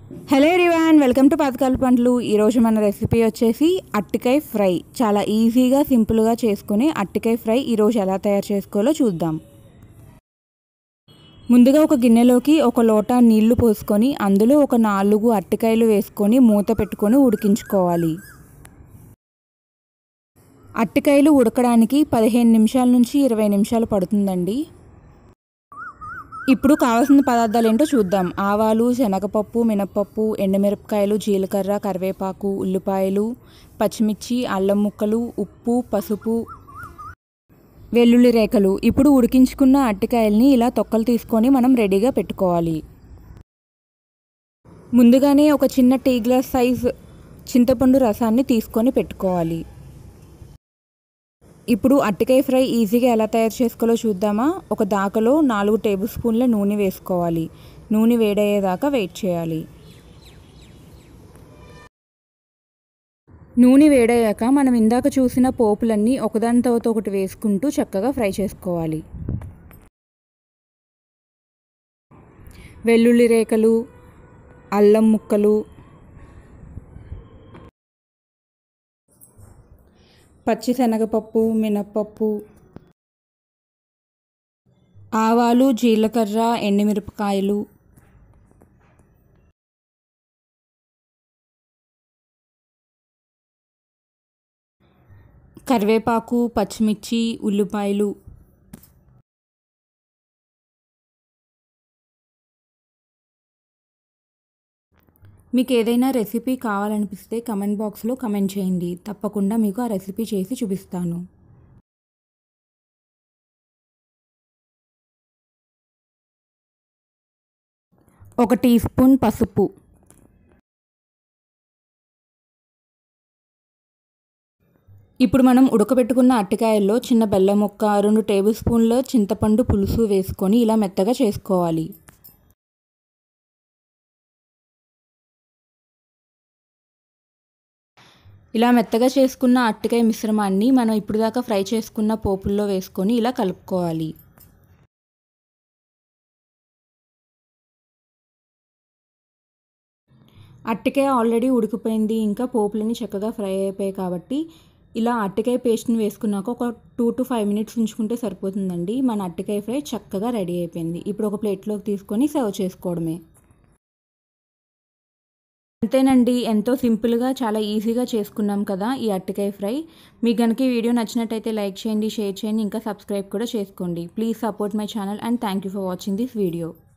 hello everyone welcome to పాతకాల పంటలు ఈరోజు మన రెసిపీ వచ్చేసి అట్టికాయ ఫ్రై చాలా ఈజీగా సింపుల్గా చేసుకుని అట్టికాయ ఫ్రై ఈరోజు ఎలా తయారు చేసుకోవాలో చూద్దాం ముందుగా ఒక గిన్నెలోకి ఒక లోటా నీళ్లు పోసుకొని అందులో ఒక నాలుగు అట్టికాయలు వేసుకొని మూత పెట్టుకొని ఉడికించుకోవాలి అట్టికాయలు ఉడకడానికి పదిహేను నిమిషాల నుంచి ఇరవై నిమిషాలు పడుతుందండి ఇప్పుడు కావాల్సిన పదార్థాలు ఏంటో చూద్దాం ఆవాలు శనగపప్పు మినపప్పు ఎండుమిరపకాయలు జీలకర్ర కరివేపాకు ఉల్లిపాయలు పచ్చిమిర్చి అల్లం ముక్కలు ఉప్పు పసుపు వెల్లుల్లి రేఖలు ఇప్పుడు ఉడికించుకున్న అట్టికాయల్ని ఇలా తొక్కలు తీసుకొని మనం రెడీగా పెట్టుకోవాలి ముందుగానే ఒక చిన్న టీ గ్లాస్ సైజ్ చింతపండు రసాన్ని తీసుకొని పెట్టుకోవాలి ఇప్పుడు అట్టికాయ ఫ్రై ఈజీగా ఎలా తయారు చేసుకోవాలో చూద్దామా ఒక దాకలో నాలుగు టేబుల్ స్పూన్ల నూనె వేసుకోవాలి నూనె వేడయ్యేదాకా వెయిట్ చేయాలి నూనె వేడయ్యాక మనం ఇందాక చూసిన పోపులన్నీ ఒకదాని తర్వాత ఒకటి వేసుకుంటూ చక్కగా ఫ్రై చేసుకోవాలి వెల్లుల్లి రేఖలు అల్లం ముక్కలు పచ్చిశనగపప్పు మినప్పప్పు ఆవాలు జీలకర్ర ఎండుమిరపకాయలు కరివేపాకు పచ్చిమిర్చి ఉల్లిపాయలు మీకు ఏదైనా రెసిపీ కావాలనిపిస్తే కమెంట్ బాక్స్లో కమెంట్ చేయండి తప్పకుండా మీకు ఆ రెసిపీ చేసి చూపిస్తాను ఒక టీ స్పూన్ పసుపు ఇప్పుడు మనం ఉడకబెట్టుకున్న అట్టికాయల్లో చిన్న బెల్లం ముక్క రెండు టేబుల్ స్పూన్ల చింతపండు పులుసు వేసుకొని ఇలా మెత్తగా చేసుకోవాలి ఇలా మెత్తగా చేసుకున్న అట్టికాయ మిశ్రమాన్ని మనం ఇప్పుడు దాకా ఫ్రై చేసుకున్న పోపుల్లో వేసుకొని ఇలా కలుపుకోవాలి అట్టికాయ ఆల్రెడీ ఉడికిపోయింది ఇంకా పోపులని చక్కగా ఫ్రై అయిపోయాయి కాబట్టి ఇలా అట్టికాయ పేస్ట్ని వేసుకున్నాక ఒక టూ టు ఫైవ్ మినిట్స్ ఉంచుకుంటే సరిపోతుందండి మన అట్టికాయ ఫ్రై చక్కగా రెడీ అయిపోయింది ఇప్పుడు ఒక ప్లేట్లోకి తీసుకొని సర్వ్ చేసుకోవడమే అంతేనండి ఎంతో సింపుల్గా చాలా ఈజీగా చేసుకున్నాం కదా ఈ అట్టికాయ ఫ్రై మీకు కనుక ఈ వీడియో నచ్చినట్టయితే లైక్ చేయండి షేర్ చేయండి ఇంకా సబ్స్క్రైబ్ కూడా చేసుకోండి please support my channel and thank you for watching this video